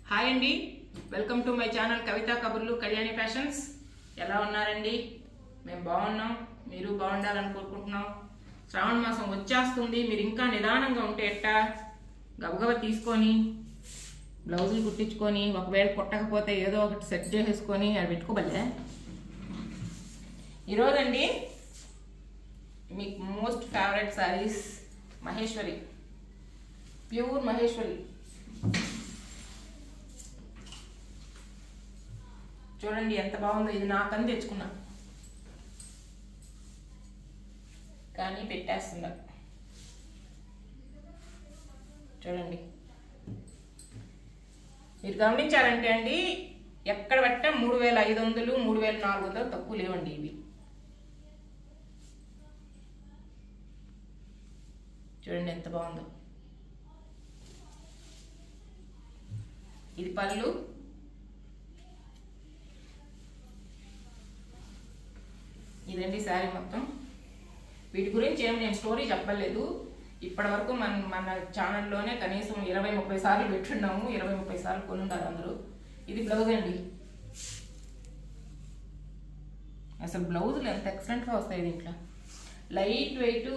Hi అండి welcome to my channel Kavitha Kaburlu Kalyani fashions ఎలా ఉన్నారండి మేము బాగున్నాం మీరు బాగుండాలని కోరుకుంటున్నాం శ్రావణ మాసం వచ్చేస్తుంది మీరు ఇంకా నిదానంగా ఉంటే ఎట్టా గబగబ తీసుకొని బ్లౌజులు కుట్టించుకొని ఒకవేళ కుట్టకపోతే ఏదో ఒకటి సెట్ చేసేసుకొని అది పెట్టుకోబల్లే ఈరోజండి మీకు most favourite saris Maheshwari pure Maheshwari చూడండి ఎంత బాగుందో ఇది నాకని తెచ్చుకున్నా కానీ పెట్టేస్తుందా చూడండి మీరు గమనించారంటే అండి ఎక్కడ పట్ట మూడు వేల ఐదు వందలు మూడు వేల నాలుగు వందలు తక్కువ లేవండి ఇవి చూడండి ఎంత బాగుందో ఇది పళ్ళు ఇదండి శారీ మొత్తం వీటి గురించి ఏం నేను స్టోరీ చెప్పలేదు ఇప్పటి వరకు మన మన ఛానల్లోనే కనీసం ఇరవై ముప్పై సార్లు పెట్టున్నాము ఇరవై ముప్పై సార్లు కొనుంటారు అందరూ ఇది బ్లౌజ్ అండి అసలు బ్లౌజులు ఎంత ఎక్సలెంట్గా వస్తాయి దీంట్లో లైట్ వెయిట్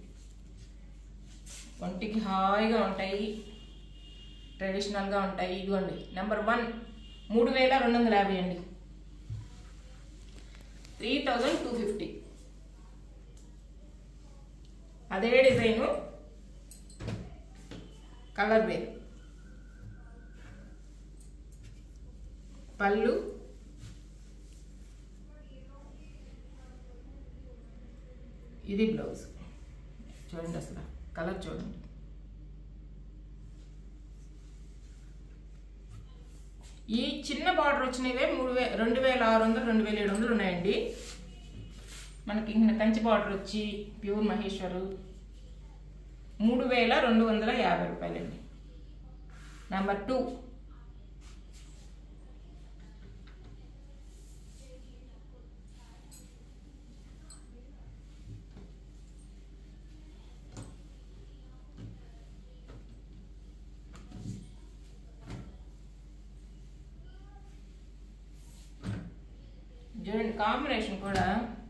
ఒంటికి హాయిగా ఉంటాయి ట్రెడిషనల్గా ఉంటాయి ఇదిగోండి నెంబర్ వన్ మూడు వేల రెండు వందల యాభై అండి త్రీ థౌజండ్ టూ ఫిఫ్టీ అదే డిజైను కలర్ వేరు పళ్ళు ఇది బ్లౌజ్ చూడండి అసలు కలర్ చూడండి ఈ చిన్న బార్డర్ వచ్చినవే మూడు వే రెండు వేల ఆరు వందలు రెండు వేల ఏడు వందలు ఉన్నాయండి మనకి ఇంకా కంచి బార్డర్ వచ్చి ప్యూర్ మహేశ్వరు మూడు వేల రెండు వందల యాభై రూపాయలండి నెంబర్ టూ చూడండి కాంబినేషన్ కూడా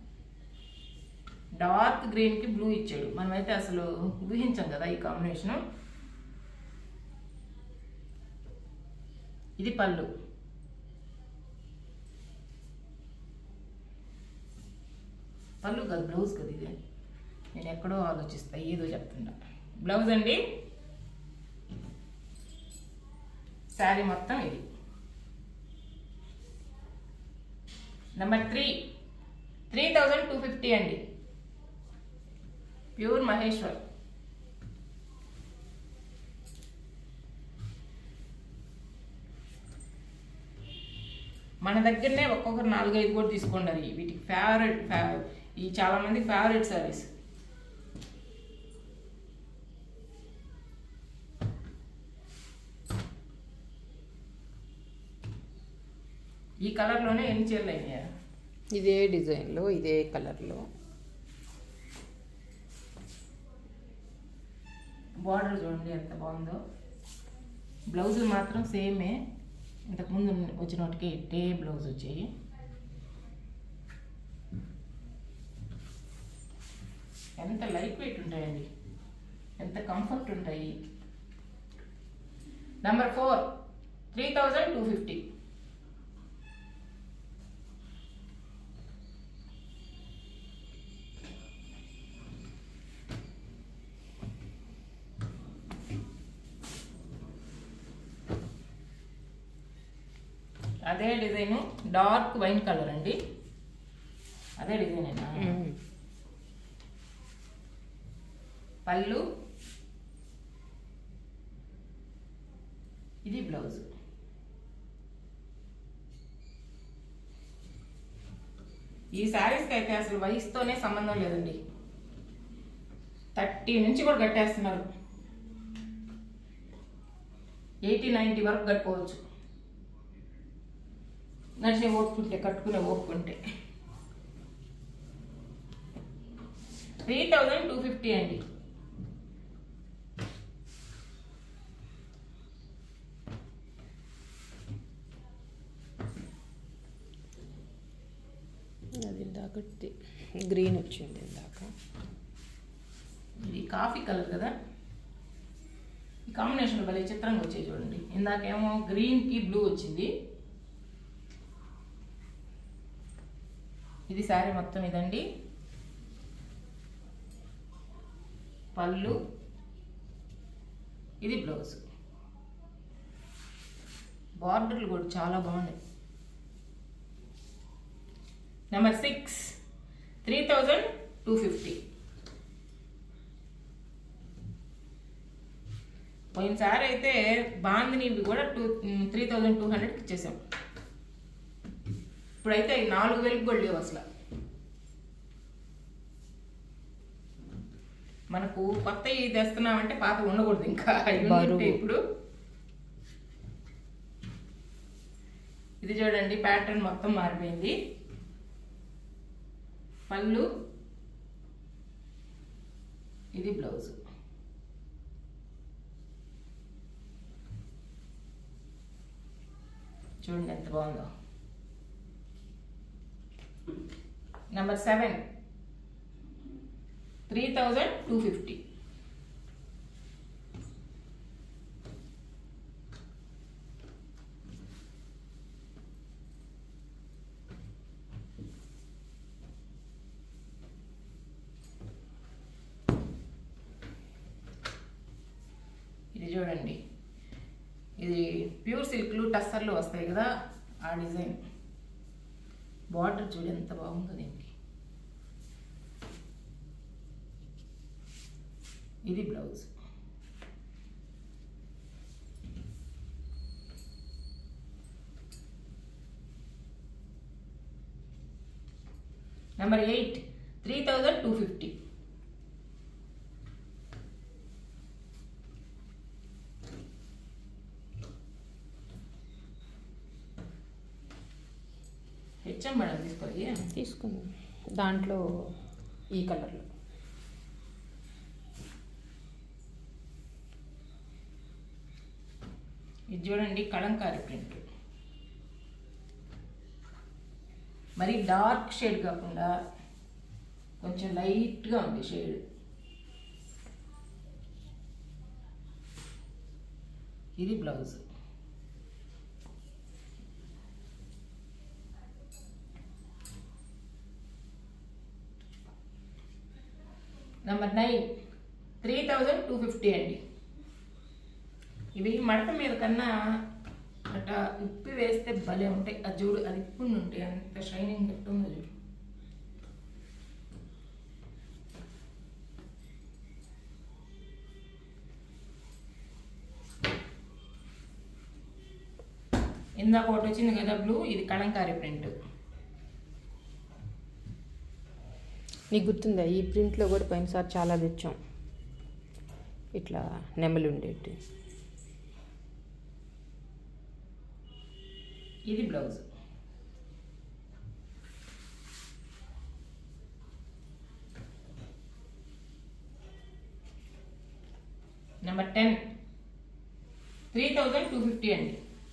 డార్క్ గ్రీన్కి బ్లూ ఇచ్చాడు మనమైతే అసలు ఊహించాం కదా ఈ కాంబినేషన్ ఇది పళ్ళు పళ్ళు కాదు బ్లౌజ్ కదా ఇది నేను ఎక్కడో ఆలోచిస్తా ఏదో చెప్తున్నా బ్లౌజ్ అండి శారీ మొత్తం ఇది number three three thousand two fifty అండి ప్యూర్ మహేశ్వర్ మన దగ్గరనే ఒక్కొక్కరు నాలుగైదు కూడా తీసుకున్నారు వీటికి ఫేవరెట్ ఈ చాలా మంది ఫేవరెట్ సారీస్ ఈ కలర్లోనే ఎన్ని చీరలు అయినాయా ఇదే డిజైన్లో ఇదే కలర్లో బార్డర్ చూడండి ఎంత బాగుందో బ్లౌజులు మాత్రం సేమే ఇంతకుముందు వచ్చిన వాటికి ఇట్టే బ్లౌజ్ వచ్చాయి ఎంత లైట్ వెయిట్ ఉంటాయండి ఎంత కంఫర్ట్ ఉంటాయి number four three thousand two fifty అదే డిజైను డార్క్ వైన్ కలర్ అండి అదే డిజైన్ పళ్ళు ఇది బ్లౌజ్ ఈ శారీస్కి అయితే అసలు వయసుతోనే సంబంధం లేదండి థర్టీ నుంచి కూడా కట్టేస్తున్నారు ఎయిటీ నైంటీ వరకు కట్టుకోవచ్చు నడిచే ఓపుకుంటే కట్టుకునే ఓపుకుంటే త్రీ థౌజండ్ టూ ఫిఫ్టీ అండి ఇందాక గ్రీన్ వచ్చింది ఇందాక ఇది కాఫీ కలర్ కదా ఈ కాంబినేషన్ భలే చిత్రంగా వచ్చాయి చూడండి ఇందాకేమో గ్రీన్కి బ్లూ వచ్చింది ఇది శారీ మొత్తం ఇదండి పళ్ళు ఇది బ్లౌజ్ బార్డర్లు కూడా చాలా బాగున్నాయి number six three thousand two fifty పోయినసారి అయితే బాందినివి కూడా టూ త్రీ థౌజండ్ టూ హండ్రెడ్కి ఇచ్చేసాం ఇప్పుడైతే ఈ నాలుగు వేలకు కూడా లేవు అసలు మనకు కొత్త ఇది తెస్తున్నామంటే పాత ఉండకూడదు ఇంకా ఇవి బరువు. ఉంటే ఇప్పుడు ఇది చూడండి ప్యాటర్న్ మొత్తం మారిపోయింది పళ్ళు ఇది బ్లౌజ్ చూడండి ఎంత బాగుందో number seven three thousand two fifty ఇది చూడండి ఇది ప్యూర్ సిల్క్లు టస్సర్లు వస్తాయి కదా ఆ డిజైన్ బార్డర్ చూడు ఎంత బాగుందో దీనికి ఇది blouse number eight three thousand two fifty hmm madam తీసుకోవాలి తీసుకుంది దాంట్లో ఈ కలర్లో ఇది చూడండి కలంకారీ ప్రింట్ మరి డార్క్ షేడ్ కాకుండా కొంచెం లైట్గా ఉంది షేడ్ ఇది blouse number nine three thousand two fifty అండి ఇవి మడత మీద కన్నా అట ఉప్పి వేస్తే భలే ఉంటాయి అది చూడు అది ఇప్పుడు ఉంటాయి అంత షైనింగ్ ఎట్టుందో చూడు ఇందాక ఒకటి వచ్చింది కదా బ్లూ ఇది కలంకారీ ప్రింట్ నీకు గుర్తుందా ఈ ప్రింట్లో కూడా పోయినసారి చాలా తెచ్చాం ఇట్లా నెమలి ఉండేటి ఇది blouse number ten three thousand two fifty అండి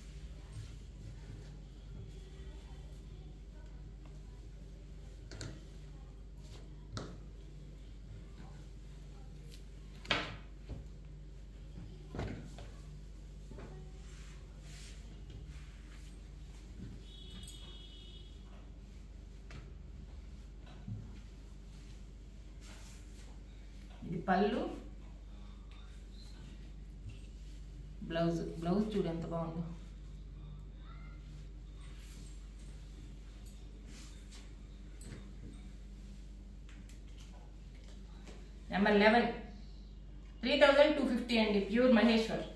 ఇది పళ్ళు బ్లౌజ్ బ్లౌజ్ చూడు ఎంత బాగుందో number eleven three thousand two fifty అండి ప్యూర్ మహేశ్వర్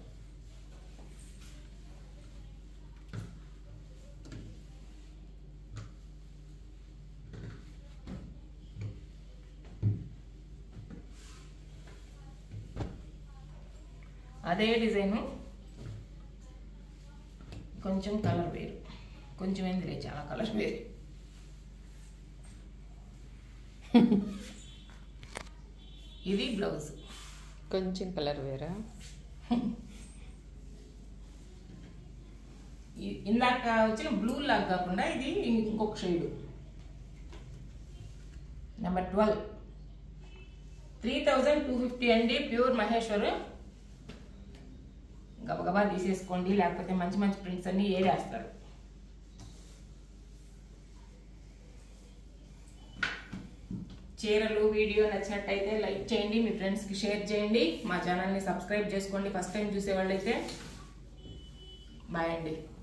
అదే డిజైను కొంచెం కలర్ వేరు కొంచెం ఏందిలే చాలా కలర్ వేరు ఇది బ్లౌజ్ కొంచెం కలర్ వేరా ఇ- ఇందాక వచ్చిన బ్లూ లాగా కాకుండా ఇది ఇంకొక shade number twelve three thousand two fifty అండి ప్యూర్ మహేశ్వర్ గబగబా తీసేసుకోండి లేకపోతే మంచి మంచి ప్రింట్స్ అన్ని ఏరేస్తారు చీరలు వీడియో నచ్చినట్టయితే లైక్ చేయండి మీ ఫ్రెండ్స్కి షేర్ చేయండి మా ఛానల్ని సబ్స్క్రైబ్ చేసుకోండి ఫస్ట్ టైం చూసేవాళ్ళైతే బాయ్ అండి